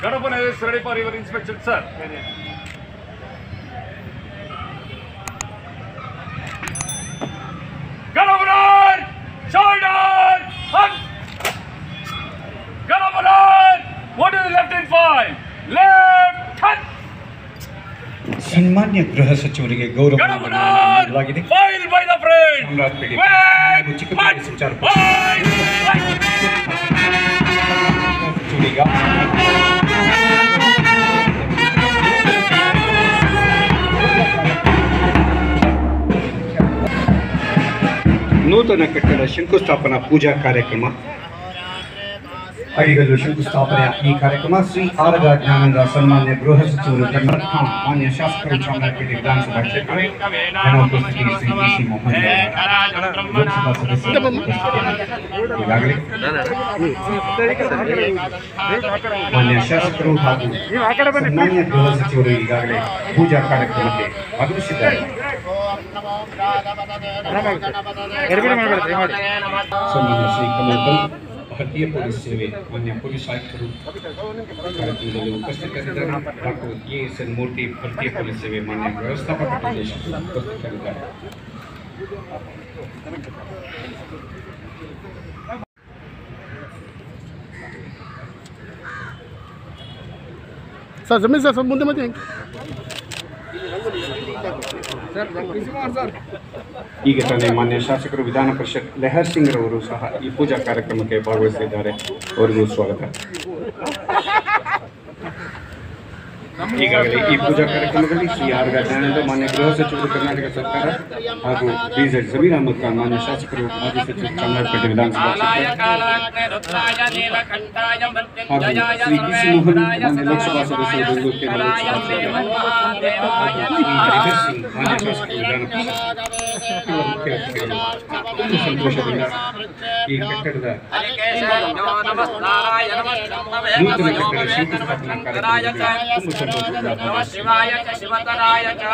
Kadapana is ready for your inspection, sir. Kadapana! Shoulder! Hunt! Kadapana! What is the left in five? Left! Hunt! ಸನ್ಮಾನ್ಯ ಗೃಹ ಸಚಿವರಿಗೆ ಗೌರವ Kadapana! ನೀಡಲಾಗಿದೆ File by the friend! Chamarajpet Wait! ಹಾಗೂ ಚಿಕ್ಕಪೇಟೆ ಸಂಚಾರ File! File! ಸಚಿವರಿಗೆ ನೂತನ ಕಟ್ಟಡ ಶಂಕುಸ್ಥಾಪನಾ ಪೂಜಾ ಕಾರ್ಯಕ್ರಮ ಐಗಲ್ಲು ಶಂಕುಸ್ಥಾಪನೆಯ ಈ ಕಾರ್ಯಕ್ರಮ ಶ್ರೀ ಆರಗ ಜ್ಞಾನಂದ ಸನ್ಮಾನ್ಯ ಗೃಹ ಸಚಿವರು ಕರ್ನಾಟಕ ಮಾನ್ಯ ಶಾಸಕರು ಚಾಮರಾಜಪೇಟೆ ವಿಧಾನಸಭಾ ಕ್ಷೇತ್ರ ಉಪಸ್ಥಿತಿ ಶ್ರೀ ಬಿ ಸಿ ಮೋಹನ್ ಲೋಕಸಭಾ ಸದಸ್ಯರ ಉಪಸ್ಥಿತಿಯಲ್ಲಿ ಈಗಾಗಲೇ ಮಾನ್ಯ ಶಾಸಕರು ಹಾಗೂ ಸನ್ಮಾನ್ಯ ಗೃಹ ಸಚಿವರು ಈಗಾಗಲೇ ಪೂಜಾ ಕಾರ್ಯಕ್ರಮಕ್ಕೆ ಆಗಮಿಸಿದ್ದಾರೆ ಸನ್ಮಾನ್ಯ ಶ್ರೀ ಕಮಲ್ ಪಂತ್ ಭಾರತೀಯ ಪೊಲೀಸ್ ಸೇವೆ ಮಾನ್ಯ ಪೊಲೀಸ್ ಆಯುಕ್ತರು ಕಾರ್ಯಕ್ರಮದಲ್ಲಿ ಉಪಸ್ಥಿತರಿದ್ದಾರೆ doctor A S N Murthy ಭಾರತೀಯ ಪೊಲೀಸ್ ಸೇವೆ ಮಾನ್ಯ ವ್ಯವಸ್ಥಾಪಕ ನಿರ್ದೇಶಕರು ಉಪಸ್ಥಿತರಿದ್ದಾರೆ ಸರ್ ಜಮೀನ್ ಸರ್ ಸ್ವಲ್ಪ ಮುಂದೆ ಮತ್ತೆ ಈಗ ತಾನೇ ಮಾನ್ಯ ಶಾಸಕರು ವಿಧಾನ ಪರಿಷತ್ ಲೆಹರ್ ಸಿಂಗ್ ರವರು ಸಹ ಈ ಪೂಜಾ ಕಾರ್ಯಕ್ರಮಕ್ಕೆ ಭಾಗವಹಿಸಿದ್ದಾರೆ ಅವರಿಗೂ ಸ್ವಾಗತ ಈಗಾಗಲೇ ಈ ಪೂಜಾ ಕಾರ್ಯಕ್ರಮದಲ್ಲಿ ಶ್ರೀ ಆರ್ ಜ್ಞಾನದ ಮಾನ್ಯ ಗೃಹ ಸಚಿವರು ಕರ್ನಾಟಕ ಸರ್ಕಾರ ಹಾಗೂ ಬಿಜೆಡ್ ಜಮೀರ್ ಅಹಮದ್ ಖಾನ್ ಮಾನ್ಯ ಶಾಸಕರು ಮಾಜಿ ಸಚಿವರು ಚಾಮರಾಜಪೇಟೆ ವಿಧಾನಸಭಾ ಕ್ಷೇತ್ರ ಹಾಗೂ ಶ್ರೀ ಬಿ ಸಿ ಮೋಹನ್ ಮಾನ್ಯ ಲೋಕಸಭಾ ಸದಸ್ಯರು ಬೆಂಗಳೂರು ಕೇಂದ್ರ ಲೋಕಸಭಾ ಕ್ಷೇತ್ರ ಹಾಗೂ ಶ್ರೀ ಹರಿಹರ್ ಸಿಂಗ್ ಮಾನ್ಯ ಶಾಸಕರು ವಿಧಾನ ಪರಿಷತ್ ಇವರು ಮುಖ್ಯ ಅತಿಥಿಗಳು ತುಂಬ ಸಂತೋಷದಿಂದ ಈ ಕಟ್ಟಡದ ನೂತನ ಕಟ್ಟಡ ಶಂಕುಸ್ಥಾಪನಾ ಕಾರ್ಯಕ್ರಮದಲ್ಲಿ ತುಂಬ ಸಂತೋಷದಿಂದ ಭಾಗವಹಿಸಿದ್ದಾರೆ. ಶಿವಾಯ ಚ ಶಿವತರಾಯ ಚ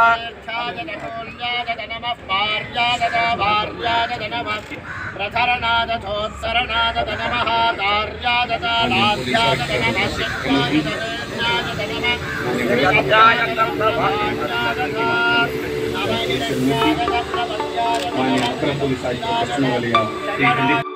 ಪ್ರಧರನಾದ ಚೋತ್ಸರನಾದ ನಮಃ ಕಾರ್ಯಾದ ಲಾಭ್ಯಾದ ನಮಃ ಶಿವಾಯ ಮಾನ್ಯ ಅಪರ ಪೊಲೀಸ್ ಆಯುಕ್ತ ಪಶ್ಚಿಮ ವಲಯ ಶ್ರೀ ಖಂಡಿತ